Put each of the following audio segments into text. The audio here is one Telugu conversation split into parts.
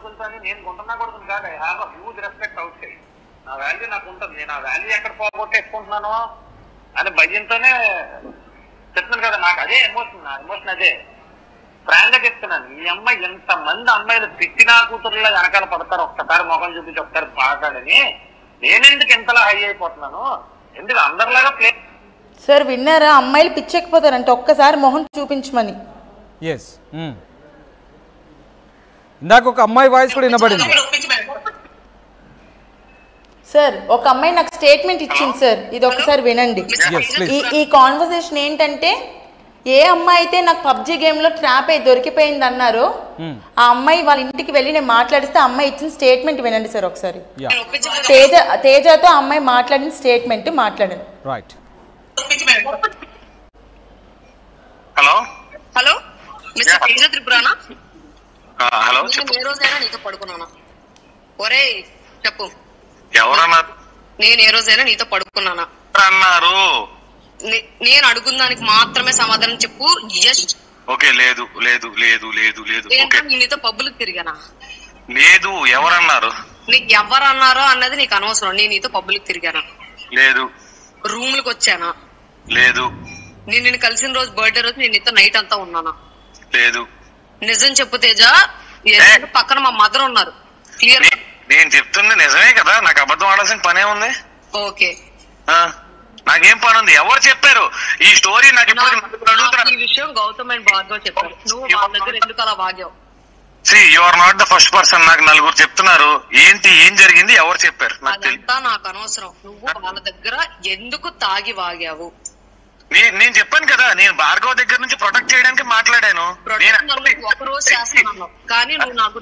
తెలుసా అని నేను గుంటున్నా కొడుకుని కాదు I have a huge respect outside నా వాల్యూ నాకు ఉంటుంది నేను ఆ వాల్యూ ఎక్కడ పోగొట్టేసుకుంటున్నాను అని భయంతోనే చెప్తున్నాను కదా నాకు అదే ఎమోషన్ నా ఎమోషన్ అదే ఫ్రాంక్ గా చెప్తున్నాను ఈ అమ్మాయి ఎంత మంది అమ్మాయిలు తిట్టినా కూతురులో వెనకాల పడతారు ఒక్కసారి ముఖం చూపించి ఒకసారి మాట్లాడని నేనెందుకు ఎంతలా హై అయిపోతున్నాను ఎందుకు అందరిలాగా ప్లే సార్ విన్నారా అమ్మాయిలు పిచ్చెక్కిపోతారంటే ఒక్కసారి మొహం చూపించమని ఎస్ ఇందాక ఒక అమ్మాయి వాయిస్ కూడా వినబడింది సార్ ఒక అమ్మాయి నాకు స్టేట్మెంట్ ఇచ్చింది సార్ ఇది ఒకసారి వినండి Yes, please. ఈ ఈ కాన్వర్సేషన్ ఏంటంటే ఏ అమ్మాయి అయితే నాకు పబ్జి గేమ్లో ట్రాప్ అయి దొరికిపోయింది అన్నారో Hmm. ఆ అమ్మాయి వాళ్ళ ఇంటికి వెళ్ళి నేను మాట్లాడిస్తే ఆ అమ్మాయి ఇచ్చిన స్టేట్మెంట్ వినండి సార్ ఒకసారి యా తేజ తేజతో ఆ అమ్మాయి మాట్లాడిన స్టేట్మెంట్ మాట్లాడండి right hello hello mister Yeah. Teja Tripurana hello నేను ఏ రోజైనా నీతో పడుకున్నానా ఒరే చెప్పు ఎవరన్నారు నేను ఏ రోజైనా నీతో పడుకున్నానా అన్నారు నే- నేను అడుగున్న దానికి మాత్రమే సమాధానం చెప్పు ఎస్ ఓకే లేదు లేదు లేదు లేదు లేదు ఓకే ఏంటో నేను నీతో పబ్బులకు తిరిగానా లేదు ఎవరన్నారు నీకు ఎవరు అన్నారో అన్నది నీకు అనవసరం నేను నీతో పబ్బులకు తిరిగానా లేదు రూమ్లకు వచ్చానా లేదు నేను నిన్ను కలిసిన రోజు బర్త్డే రోజు నేను నీతో నైట్ అంతా ఉన్నానా లేదు నిజం చెప్పు తేజ ఎందుకంటే పక్కన మా మదర్ ఉన్నారు క్లియర్ నే- నేను చెప్తుంది నిజమే కదా నాకు అబద్ధం ఆడాల్సిన పనే ఉంది ఓకే ఆ, నాకేం పని ఉంది ఎవరు చెప్పారు ఈ స్టోరీ నాకు ఇప్పుడు నలుగురు నాకు అడుగుతున్నారు ఈ విషయం గౌతమ్ అండ్ భార్గవ్ చెప్పారు నువ్వు వాళ్ళ దగ్గర ఎందుకు అలా వాగావు see you are not the first person నాకు నలుగురు చెప్తున్నారు ఏంటి ఏం జరిగింది ఎవరు చెప్పారు నాకు తెలియదు అదంతా నాకు అనవసరం నువ్వు వాళ్ళ దగ్గర ఎందుకు తాగి వాగావు నే- నేను చెప్పాను కదా నేను భార్గవ్ దగ్గర నుంచి ప్రొటెక్ట్ చేయడానికి మాట్లాడాను నేను ప్రొటెక్ట్ నన్ను ఒక రోజు చేస్తాను కానీ నువ్వు నాకు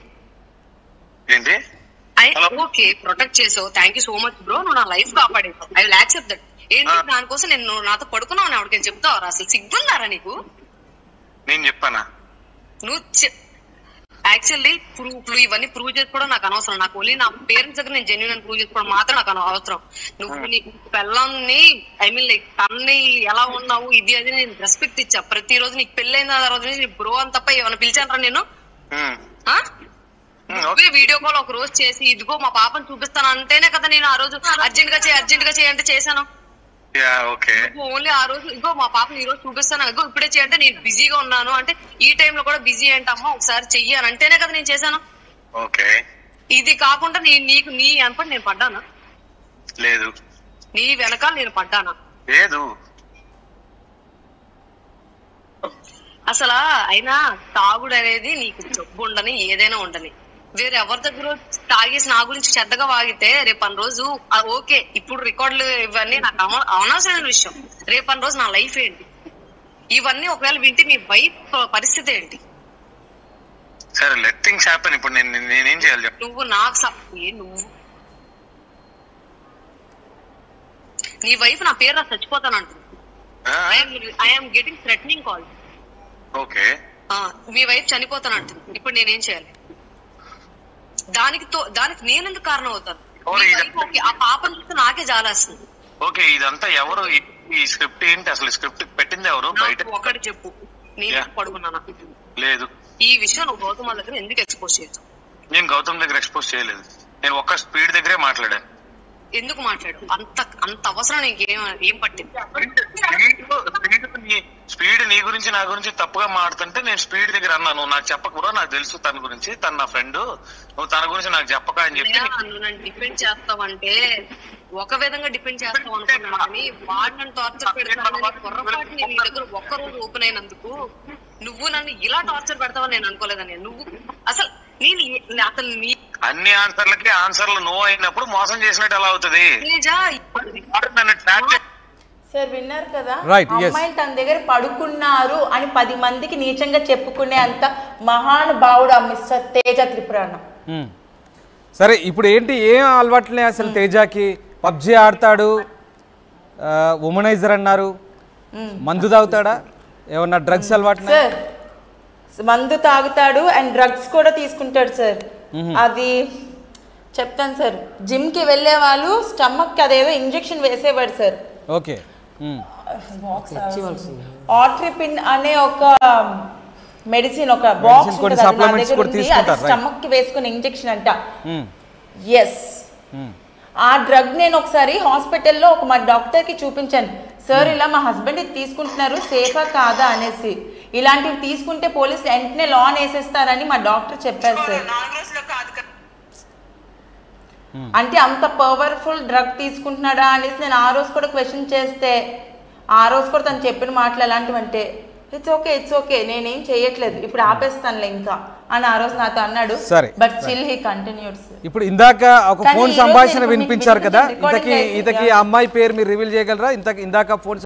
ఏంటి ఐ Hello? ఓకే ప్రొటెక్ట్ చేసావు thank you so much bro నువ్వు నా లైఫ్ కాపాడేసావు ఐ విల్ యాక్సెప్ట్ దట్ ఏంటి Ah. దానికోసం నేను నువ్వు నాతో పడుకున్నావు అని ఎవరికైనా చెప్తావరా అసలు సిగ్గున్నారా నీకు నేను చెప్పానా నువ్వు యాక్చువల్లీ ప్రూఫ్లు ఇవన్నీ ప్రూవ్ చేసుకోవడం నాకు అనవసరం నాకు ఓన్లీ నా పేరెంట్స్ దగ్గర నేను జెన్యున్ అని ప్రూవ్ చేసుకోవడం మాత్రం నాకు అన- అవసరం నువ్వు నీ పిల్లల్ని ఐ మీన్ లైక్ తన్ని ఎలా ఉన్నావు ఇది అది నేను రెస్పెక్ట్ ఇచ్చా ప్రతి రోజు నీకు పెళ్ళైన తర్వాత నుంచి బ్రో అని తప్ప ఏమైనా పిలిచానరా నేను ఉమ్, ఆ? Um, okay. నువ్వే వీడియో కాల్ ఒక రోజు చేసి ఇదిగో మా పాపని చూపిస్తాను అంటేనే కదా నేను ఆ రోజు అర్జెంట్ గా చేయి అర్జెంట్ గా చేయి అంటే చేశాను యా ఓకే ఓన్లీ ఆ రోజు ఇగో మా పాపని ఈ రోజు చూపిస్తాను ఇగో ఇప్పుడే చేయంటే నేను బిజీగా ఉన్నాను అంటే ఈ టైంలో కూడా బిజీ ఏంటమ్మా ఒకసారి చెయ్యి అని అంటేనే కదా నేను చేశాను ఓకే ఇది కాకుండా నీ నీకు నీ వెనపడి నేను పడ్డానా లేదు నీ వెనకాల నేను పడ్డానా లేదు అసలు అయినా తాగుడు అనేది నీకు జబ్బు ఉండని ఏదైనా ఉండని వేరే ఎవరి దగ్గర తాగేసి నా గురించి చెడ్డగా వాగితే రేపు అన్న రోజు ఆ, ఓకే ఇప్పుడు రికార్డులు ఇవన్నీ నాకు అవ- అనవసరమైన విషయం రేపు అన్న రోజు నా లైఫ్ ఏంటి ఇవన్నీ ఒకవేళ వింటే నీ వైఫ్ పరిస్థితి ఏంటి సరే లెట్ థింగ్స్ హ్యాపెన్ ఇప్పుడు నేను నేను- నేనేం చేయాలి చెప్పు నువ్వు నాకు సప్- ఏ నువ్వు నీ వైఫ్ నా పేరు రాసి చచ్చిపోతానంటుంది I'm getting threatening call okay మీ వైఫ్ చనిపోతానంటుంది ఇప్పుడు నేనేం చేయాలి దానికి తో దానికి నేనెందుకు కారణం అవుతాను ఎవరు మీ ఇది? wife ఓకే, ఆ పాపను చూస్తే నాకే జాలేస్తుంది ఓకే ఇదంతా ఎవరు ఈ- ఈ స్క్రిప్ట్ ఏంటి అసలు స్క్రిప్ట్ పెట్టింది ఎవరు బయట నాకు ఒకటి చెప్పు నేను Yeah. పడుకున్నానా లేదు ఈ విషయం నువ్వు గౌతమ్ వాళ్ళ దగ్గర ఎందుకు ఎక్స్పోజ్ చేయొచ్చు నేను గౌతమ్ దగ్గర ఎక్స్పోజ్ చేయలేదు నేను ఒక్క స్పీడ్ దగ్గరే మాట్లాడాను ఎందుకు మాట్లాడు అంత అంత అవసరం నీకేం ఏం పట్టింది స్పీడ్ నీ గురించి నా గురించి తప్పుగా మాడుతుంటే నేను స్పీడ్ దగ్గర అన్నాను నువ్వు నాకు చెప్పకూడదు నాకు తెలుసు తన గురించి తను నా ఫ్రెండ్ నువ్వు తన గురించి నాకు చెప్పక అని చెప్పి అన్నయ్య, నువ్వు నన్ను డిపెండ్ చేస్తావంటే ఒక విధంగా డిపెండ్ చేస్తావు అనుకున్నాను కానీ వాడు నన్ను టార్చర్ పెడతాను పొరపాటు నేను నీ దగ్గర ఒక్క రోజు ఓపెన్ అయినందుకు నువ్వు నన్ను ఇలా టార్చర్ పెడతావని నేను అనుకోలేదని నువ్వు అసలు నేను ఏ- అసలు నీ అన్ని ఆన్సర్లకి ఆన్సర్లు నో అయినప్పుడు మోసం చేసినట్టు ఎలా అవుతుంది తేజ వాడు నన్ను ట్రాక్ సార్ విన్నారు కదా Right, yes. అమ్మాయిలు తన దగ్గర పడుకున్నారు అని పది మందికి నీచంగా చెప్పుకునే అంత మహానుభావుడు ఆ మిస్టర్ తేజ త్రిపురాణ మ్మ్. సరే ఇప్పుడు ఏంటి ఏం అలవాట్లే అసలు తేజాకి పబ్జి ఆడతాడు ఉమనైజర్ అన్నారు మందు తాగుతాడా ఏమన్నా డ్రగ్స్ అలవాట్లు సార్ మందు తాగుతాడు అండ్ డ్రగ్స్ కూడా తీసుకుంటాడు సార్ అది చెప్తాను సార్ జిమ్కి వెళ్ళే వాళ్ళు స్టమక్ అదేదో ఇంజెక్షన్ వేసేవాడు సార్ ఓకే మ్మ్. ఆట్రిపిన్ అనే ఒక మెడిసిన్ ఒక బాక్స్ Medicine కొన్ని supplements కూడా తీసుకుంటారు, right. స్టమక్ కి వేసుకునే ఇంజెక్షన్ అంట ఉమ్, ఎస్ ఉమ్. ఆ డ్రగ్ నేను ఒకసారి హాస్పిటల్లో ఒక మా డాక్టర్కి చూపించాను సార్ ఇలా మా హస్బెండ్ ఇది తీసుకుంటున్నారు సేఫా కాదా అనేసి ఇలాంటివి తీసుకుంటే పోలీసులు వెంటనే లాన్ వేసేస్తారని మా డాక్టర్ చెప్పారు సార్ నాలుగు రోజుల్లో కాదు కదా అంటే అంత పవర్ఫుల్ డ్రగ్ తీసుకుంటున్నాడా అనేసి నేను ఆ రోజు కూడా క్వశ్చన్ చేస్తే ఆ రోజు కూడా తను చెప్పిన మాటలు ఎలాంటివి అంటే ఇట్స్ ఓకే ఇట్స్ ఓకే నేనేం చేయట్లేదు ఇప్పుడు ఆపేస్తానులే ఇంకా అని ఆ రోజు నాతో అన్నాడు సరే, బట్ స్టిల్ హీ కంటిన్యూడ్ ఇప్పుడు ఇందాక ఒక కానీ ఫోన్ ఈ రోజు సంభాషణ నేను మీకు వినిపించారు కదా వినిపించిన ఇంతకీ recording ఇంతకీ అయితే- ఆ అమ్మాయి పేరు మీరు రివీల్ చేయగలరా ఇంతకి ఇందాక ఫోన్